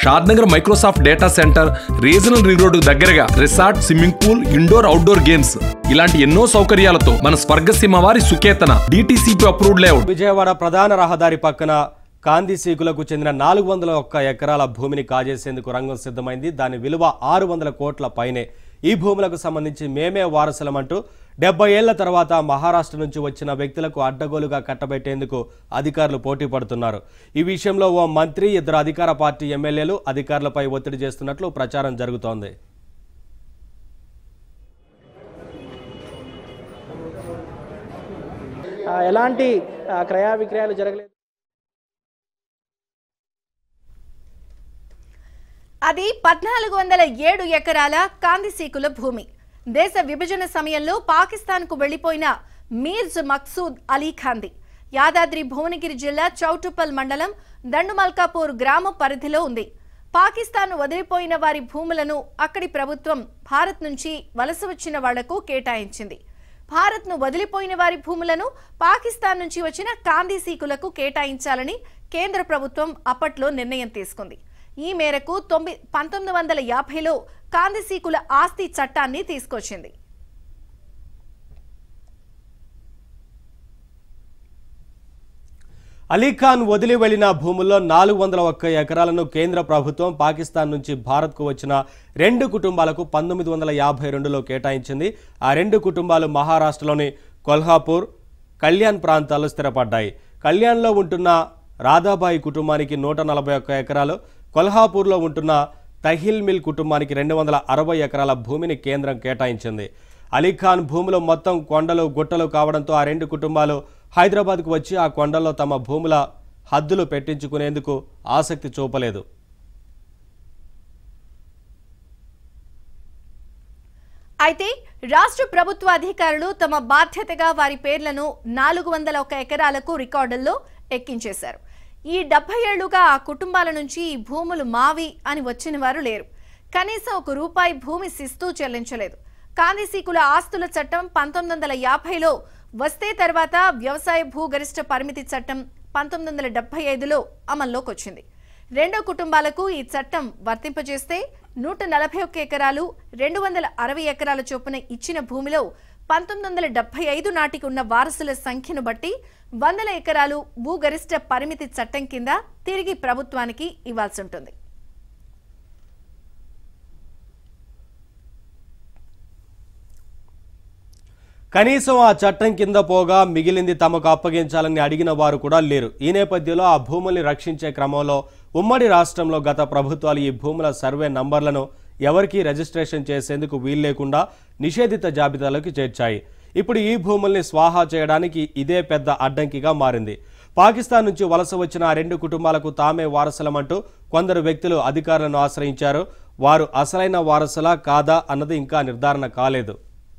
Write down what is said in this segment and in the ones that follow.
Shadnagar Microsoft data center regional ring road దగ్గరగా resort swimming pool indoor outdoor games ఇలాంటి ఎన్నో సౌకర్యాలతో మన స్వర్గసీమ వారి Suketana DTCP approved layout Vijayawada ప్రధాన రహదారి పక్కన కాంది సీకులకు చెందిన నాలుగు వందల ఒక్క ఎకరాల భూమిని కాజేసేందుకు రంగం సిద్ధమైంది దాని విలువ ఆరు వందల కోట్ల పైనే ఈ భూములకు సంబంధించి మేమే వారసులమంటూ డెబ్బై ఏళ్ల తర్వాత మహారాష్ట్ర నుంచి వచ్చిన వ్యక్తులకు అడ్డగోలుగా కట్టబెట్టేందుకు అధికారులు పోటీ పడుతున్నారు ఈ విషయంలో ఓ మంత్రి ఇద్దరు అధికార పార్టీ ఎమ్మెల్యేలు అధికారులపై ఒత్తిడి చేస్తున్నట్లు ప్రచారం జరుగుతోంది ఆ, ఎలాంటి ఆ, క్రయ విక్రయాలు జరగలేదు అది పద్నాలుగు వందల ఏడు ఎకరాల కాందిసీకుల భూమి దేశ విభజన సమయంలో పాకిస్తాన్కు వెళ్లిపోయిన మీర్జ్ మక్సూద్ అలీ ఖాంది యాదాద్రి భువనగిరి జిల్లా చౌటుప్పల్ మండలం దండుమల్కాపూర్ గ్రామ పరిధిలో ఉంది పాకిస్తాన్ వదిలిపోయిన వారి భూములను అక్కడి ప్రభుత్వం భారత్ నుంచి వలస వచ్చిన వాళ్లకు కేటాయించింది భారత్ను వదిలిపోయిన వారి భూములను పాకిస్తాన్ నుంచి వచ్చిన కాందీసీకులకు కేటాయించాలని కేంద్ర ప్రభుత్వం అప్పట్లో నిర్ణయం తీసుకుంది ఈ మేరకు తొమ్మిది పంతొమ్మిది వందల యాభైలో కాందిసీకుల ఆస్తి చట్టాన్ని తీసుకొచ్చింది అలీఖాన్ వదిలి వెళ్లిన భూముల్లో నాలుగు వందల ఒక్క ఎకరాలను కేంద్ర ప్రభుత్వం పాకిస్తాన్ నుంచి భారత్కు వచ్చిన రెండు కుటుంబాలకు పంతొమ్మిది వందల యాభై రెండులో కేటాయించింది ఆ రెండు కుటుంబాలు మహారాష్ట్రలోని కొల్హాపూర్ కళ్యాణ్ ప్రాంతాల్లో స్థిరపడ్డాయి కళ్యాణ్లో ఉంటున్న రాధాబాయి కుటుంబానికి నూట నలభై ఒక్క ఎకరాలు కొల్హాపూర్లో ఉంటున్న తహిల్ మిల్ కుటుంబానికి రెండు వందల అరవై ఎకరాల భూమిని కేంద్రం కేటాయించింది అలీఖాన్ భూములు మొత్తం కొండలు గుట్టలు కావడంతో ఆ రెండు కుటుంబాలు హైదరాబాద్కు వచ్చి ఆ కొండల్లో తమ భూముల హద్దులు పెట్టించుకునేందుకు ఆసక్తి చూపలేదు అయితే రాష్ట్ర ప్రభుత్వ అధికారులు తమ బాధ్యతగా వారి పేర్లను నాలుగు వందల ఒక ఎకరాలకు రికార్డుల్లో ఎక్కించేశారు ఈ డెబ్బై ఏళ్లుగా ఆ కుటుంబాల నుంచి ఈ భూములు మావి అని వచ్చిన వారు లేరు కనీసం ఒక రూపాయి భూమి శిస్తూ చెల్లించలేదు కాందిసీకుల ఆస్తుల చట్టం పంతొమ్మిది వందల యాభైలో వస్తే తర్వాత వ్యవసాయ భూగరిష్ట పరిమితి చట్టం పంతొమ్మిది వందల డెబ్బై ఐదులో అమల్లోకి వచ్చింది రెండో కుటుంబాలకు ఈ చట్టం వర్తింపజేస్తే నూట నలభై ఒక్క ఎకరాలు రెండు వందల అరవై ఎకరాల చొప్పున ఇచ్చిన భూమిలో పంతొమ్మిది వందల డెబ్బై ఐదు నాటికి ఉన్న వారసుల సంఖ్యను బట్టి వందల ఎకరాలు భూగరిష్ట పరిమితి చట్టం కింద తిరిగి ప్రభుత్వానికి ఇవ్వాల్సి ఉంటుంది కనీసం ఆ చట్టం కింద పోగా మిగిలింది తమకు అప్పగించాలని అడిగిన వారు కూడా లేరు ఈ నేపథ్యంలో ఆ భూముల్ని రక్షించే క్రమంలో ఉమ్మడి రాష్ట్రంలో గత ప్రభుత్వాలు ఈ భూముల సర్వే నంబర్లను ఎవరికీ రిజిస్ట్రేషన్ చేసేందుకు వీల్లేకుండా నిషేధిత జాబితాలోకి చేర్చాయి ఇప్పుడు ఈ భూముల్ని స్వాహా చేయడానికి ఇదే పెద్ద అడ్డంకిగా మారింది పాకిస్తాన్ నుంచి వలస వచ్చిన ఆ రెండు కుటుంబాలకు తామే వారసులమంటూ కొందరు వ్యక్తులు అధికారులను ఆశ్రయించారు వారు అసలైన వారసులా కాదా అన్నది ఇంకా నిర్ధారణ కాలేదు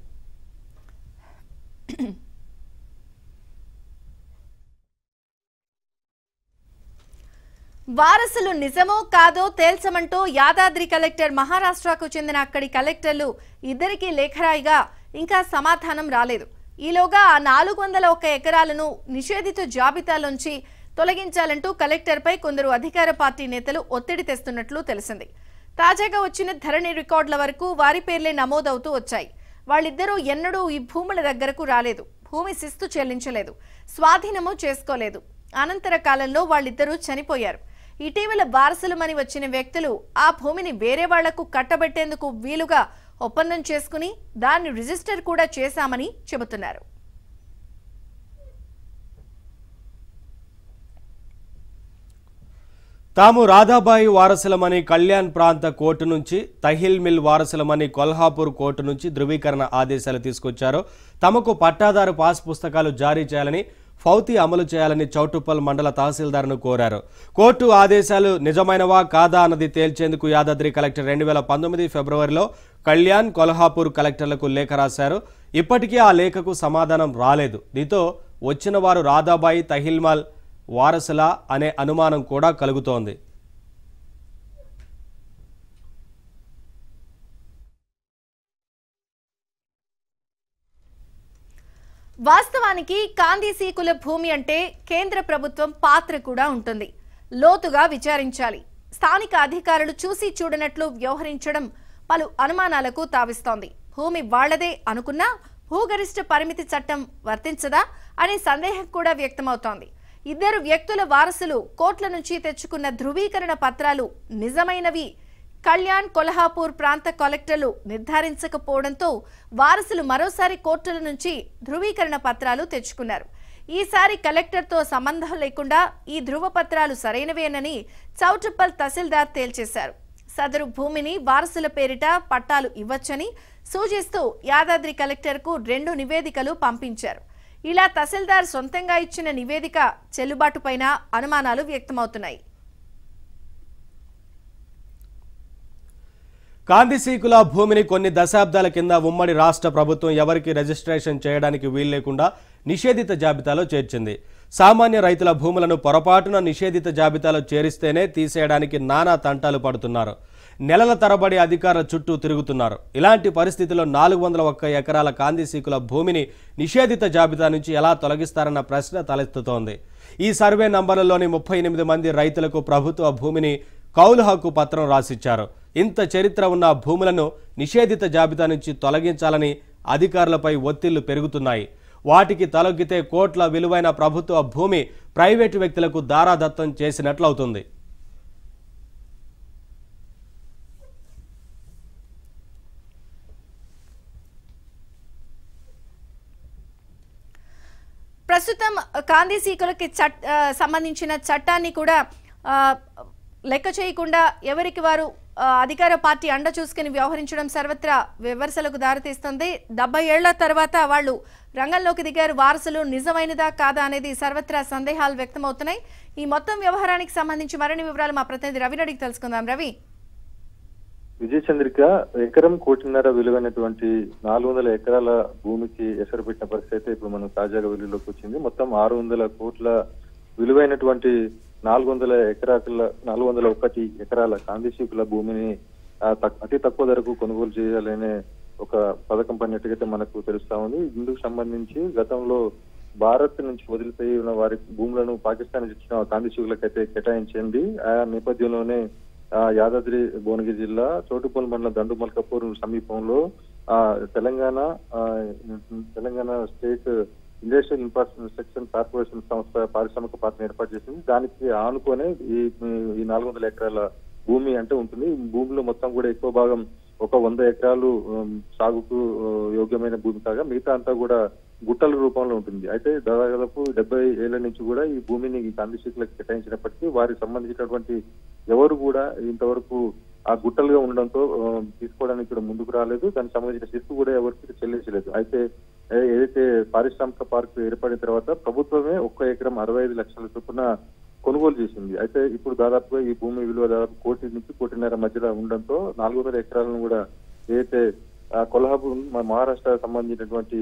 వారసులు నిజమో కాదో తేల్చమంటూ యాదాద్రి కలెక్టర్ మహారాష్ట్రకు చెందిన అక్కడి కలెక్టర్లు ఇద్దరికీ లేఖరాయిగా ఇంకా సమాధానం రాలేదు ఈలోగా ఆ నాలుగు వందల ఒక్క ఎకరాలను నిషేధిత జాబితాలోంచి తొలగించాలంటూ కలెక్టర్పై కొందరు అధికార పార్టీ నేతలు ఒత్తిడి తెస్తున్నట్లు తెలిసింది తాజాగా వచ్చిన ధరణి రికార్డుల వరకు వారి పేర్లే నమోదవుతూ వచ్చాయి వాళ్ళిద్దరూ ఎన్నడూ ఈ భూముల దగ్గరకు రాలేదు భూమి శిస్తు చెల్లించలేదు స్వాధీనము చేసుకోలేదు అనంతర కాలంలో వాళ్ళిద్దరూ చనిపోయారు ఇటీవల వారసులమని వచ్చిన వ్యక్తులు ఆ భూమిని వేరే వాళ్లకు కట్టబెట్టేందుకు వీలుగా ఒప్పందం చేసుకుని దాన్ని రిజిస్టర్ కూడా చేశామని చెబుతున్నారు తాము రాధాబాయి వారసులమని కళ్యాణ్ ప్రాంత కోర్టు నుంచి తహిల్ మిల్ వారసులమని కొల్హాపూర్ కోర్టు నుంచి ధృవీకరణ ఆదేశాలు తీసుకొచ్చారు తమకు పట్టాదారు పాస్ పుస్తకాలు జారీ చేయాలని ఫౌతి అమలు చేయాలని చౌటుప్పల్ మండల తహసీల్దార్ను కోరారు కోర్టు ఆదేశాలు నిజమైనవా కాదా అన్నది తేల్చేందుకు యాదాద్రి కలెక్టర్ రెండు వేల పంతొమ్మిది ఫిబ్రవరిలో కళ్యాణ్ కొల్హాపూర్ కలెక్టర్లకు లేఖ రాశారు ఇప్పటికీ ఆ లేఖకు సమాధానం రాలేదు దీంతో వచ్చిన వారు రాధాబాయి తహిల్మాల్ వారసులా అనే అనుమానం కూడా కలుగుతోంది వాస్తవానికి కాందీసీకుల భూమి అంటే కేంద్ర ప్రభుత్వం పాత్ర కూడా ఉంటుంది లోతుగా విచారించాలి స్థానిక అధికారులు చూసి చూడనట్లు వ్యవహరించడం పలు అనుమానాలకు తావిస్తోంది భూమి వాళ్లదే అనుకున్నా భూగరిష్ట పరిమితి చట్టం వర్తించదా అనే సందేహం కూడా వ్యక్తమవుతోంది ఇద్దరు వ్యక్తుల వారసులు కోర్టుల నుంచి తెచ్చుకున్న ధృవీకరణ పత్రాలు నిజమైనవి కళ్యాణ్ కొల్హాపూర్ ప్రాంత కలెక్టర్లు నిర్ధారించకపోవడంతో వారసులు మరోసారి కోర్టుల నుంచి ధృవీకరణ పత్రాలు తెచ్చుకున్నారు ఈసారి కలెక్టర్తో సంబంధం లేకుండా ఈ ధృవపత్రాలు సరైనవేనని చౌటుప్పల్ తహసీల్దార్ తేల్చేశారు సదరు భూమిని వారసుల పేరిట పట్టాలు ఇవ్వచ్చని సూచిస్తూ యాదాద్రి కలెక్టర్కు రెండు నివేదికలు పంపించారు ఇలా తహసీల్దార్ సొంతంగా ఇచ్చిన నివేదిక చెల్లుబాటుపైన అనుమానాలు వ్యక్తమవుతున్నాయి కాందిసీకుల భూమిని కొన్ని దశాబ్దాల కింద ఉమ్మడి రాష్ట్ర ప్రభుత్వం ఎవరికి రిజిస్ట్రేషన్ చేయడానికి వీలు లేకుండా నిషేధిత జాబితాలో చేర్చింది సామాన్య రైతుల భూములను పొరపాటున నిషేధిత జాబితాలో చేరిస్తేనే తీసేయడానికి నానా తంటాలు పడుతున్నారు నెలల తరబడి అధికారుల చుట్టూ తిరుగుతున్నారు ఇలాంటి పరిస్థితిలో నాలుగు వందల ఒక్క ఎకరాల కాందిసీకుల భూమిని నిషేధిత జాబితా నుంచి ఎలా తొలగిస్తారన్న ప్రశ్న తలెత్తుతోంది ఈ సర్వే నంబర్లలోని ముప్పై ఎనిమిది మంది రైతులకు ప్రభుత్వ భూమిని కౌలు హక్కు పత్రం రాసిచ్చారు ఇంత చరిత్ర ఉన్న భూములను నిషేధిత జాబితా నుంచి తొలగించాలని అధికారులపై ఒత్తిళ్లు పెరుగుతున్నాయి వాటికి తలొగ్గితే కోట్ల విలువైన ప్రభుత్వ భూమి ప్రైవేటు వ్యక్తులకు దారాదత్తం చేసినట్లవుతుంది ప్రస్తుతం కాందీసీకులకి చట్ ఆ, సంబంధించిన చట్టాన్ని కూడా ఆ, లెక్క చేయకుండా ఎవరికి వారు ఆ, అధికార పార్టీ అండ చూసుకుని వ్యవహరించడం సర్వత్రా విమర్శలకు దారితీస్తుంది డెబ్బై ఏళ్ల తర్వాత వాళ్ళు రంగంలోకి దిగారు వారసులు నిజమైనదా కాదా అనేది సర్వత్రా సందేహాలు వ్యక్తమవుతున్నాయి ఈ మొత్తం వ్యవహారానికి సంబంధించి మరిన్ని వివరాలు మా ప్రతినిధి రవిని అడిగి తెలుసుకుందాం రవి విజయ చంద్రిక ఎకరం కోటిన్నర విలువైనటువంటి నాలుగు వందల ఎకరాల భూమికి ఎసరు పెట్టిన పరిస్థితి అయితే ఇప్పుడు మనం తాజాగా వెలుగులోకి వచ్చింది మొత్తం ఆరు వందల కోట్ల విలువైనటువంటి నాలుగు వందల ఎకరాల నాలుగు వందల ఒకటి ఎకరాల కాందిశీకుల భూమిని ఆ, తక్- అతి తక్కువ ధరకు కొనుగోలు చేయాలనే ఒక పథకం పడినట్టుగైతే మనకు తెలుస్తా ఉంది ఇందుకు సంబంధించి గతంలో భారత్ నుంచి వదిలిపోయి ఉన్న వారి భూములను పాకిస్తాన్ నుంచి ఇచ్చిన కాందిశీకులకైతే కేటాయించండి ఆ నేపథ్యంలోనే ఆ యాదాద్రి భువనగిరి జిల్లా చోటుపల్లి మండలం దండుమల్కపూర్ సమీపంలో ఆ తెలంగాణ ఆ, Telangana state industrial infrastructure corporation సంస్థ పారిశ్రామిక పార్టీని ఏర్పాటు చేసింది దానికి ఆనుకొనే ఈ ఈ నాలుగు వందల ఎకరాల భూమి అంటే ఉంటుంది ఈ భూమిలో మొత్తం కూడా ఎక్కువ భాగం ఒక వంద ఎకరాలు ఉమ్, సాగుకు ఆ, యోగ్యమైన భూమి కాగా మిగతా అంతా కూడా గుట్టల రూపంలో ఉంటుంది అయితే దాదాపు డెబ్బై ఏళ్ల నుంచి కూడా ఈ భూమిని ఈ కందిశీకులకు కేటాయించినప్పటికీ వారికి సంబంధించినటువంటి ఎవరు కూడా ఇంతవరకు ఆ గుట్టలుగా ఉండడంతో ఆ, తీసుకోవడానికి కూడా ముందుకు రాలేదు దానికి సంబంధించిన శిస్తు కూడా ఎవరికి చెల్లించలేదు అయితే ఏ- ఏదైతే పారిశ్రామిక పార్క్ ఏర్పడిన తర్వాత ప్రభుత్వమే ఒక్క ఎకరం అరవై ఐదు లక్షల చొప్పున కొనుగోలు చేసింది అయితే ఇప్పుడు దాదాపుగా ఈ భూమి విలువ దాదాపు కోటి నుంచి కోటిన్నర మధ్యలో ఉండడంతో నాలుగు వందల ఎకరాలను కూడా ఏదైతే ఆ, కొల్హాపూర్ మన మహారాష్ట్ర సంబంధించినటువంటి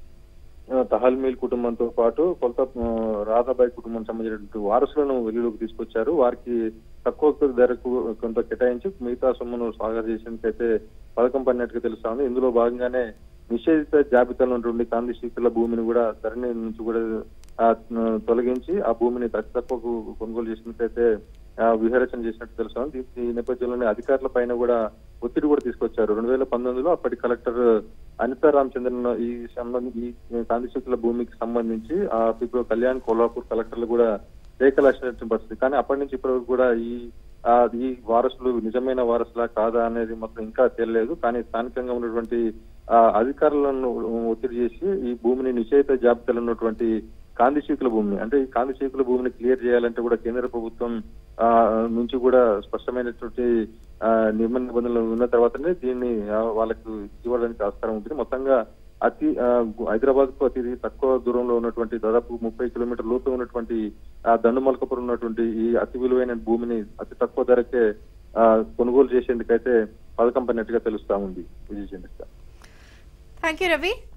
ఆ, తహల్ మీల్ కుటుంబంతో పాటు కొలత ఆ, రాధాబాయి కుటుంబం సంబంధించినటువంటి వారసులను వెలుగులోకి తీసుకొచ్చారు వారికి తక్కువ ధరకు కొంత కేటాయించి మిగతా సొమ్మును సాగర్ చేసేందుకైతే పథకం పడినట్టుగా తెలుస్తా ఉంది ఇందులో భాగంగానే నిషేధిత జాబితాలో ఉన్నటువంటి కాంతి శీకుల భూమిని కూడా ధరణి నుంచి కూడా ఆ, తొలగించి ఆ భూమిని అతి తక్కువకు కొనుగోలు చేసినట్లయితే ఆ, విహరచన చేసినట్టు తెలుస్తాం ఈ నేపథ్యంలోనే అధికారుల పైన కూడా ఒత్తిడి కూడా తీసుకొచ్చారు రెండు వేల పంతొమ్మిదిలో అప్పటి కలెక్టర్ అనితా రామచంద్రన్ ఈ సంబంధి ఈ కాంతిశీకుల భూమికి సంబంధించి ఆ ఇప్పుడు కళ్యాణ్ కోల్హాపూర్ కలెక్టర్లు కూడా లేఖలు రాసినటువంటి పరిస్థితి కానీ అప్పటి నుంచి ఇప్పటి వరకు కూడా ఈ ఆ, ఈ వారసులు నిజమైన వారసులా కాదా అనేది మొత్తం ఇంకా తెలియలేదు కానీ స్థానికంగా ఉన్నటువంటి ఆ అధికారులను ఒత్తిడి చేసి ఈ భూమిని నిషేధిత జాబితాలో ఉన్నటువంటి కాందిశీకుల భూమిని అంటే ఈ కాందిశీకుల భూమిని క్లియర్ చేయాలంటే కూడా కేంద్ర ప్రభుత్వం ఆ నుంచి కూడా స్పష్టమైనటువంటి ఆ, నియమ నిబంధనలు ఉన్న తర్వాతనే దీన్ని ఆ, వాళ్ళకు ఇవ్వడానికి ఆస్కారం ఉంటుంది మొత్తంగా అతి హైదరాబాద్ కు అతి తక్కువ దూరంలో ఉన్నటువంటి దాదాపు ముప్పై కిలోమీటర్ లోతు ఉన్నటువంటి ఆ దండుమల్కపురం ఉన్నటువంటి ఈ అతి విలువైన భూమిని అతి తక్కువ ధరకే ఆ, కొనుగోలు చేసేందుకైతే పథకం పడినట్టుగా తెలుస్తా ఉంది విజయచంద్రిక థ్యాంక్ యూ రవి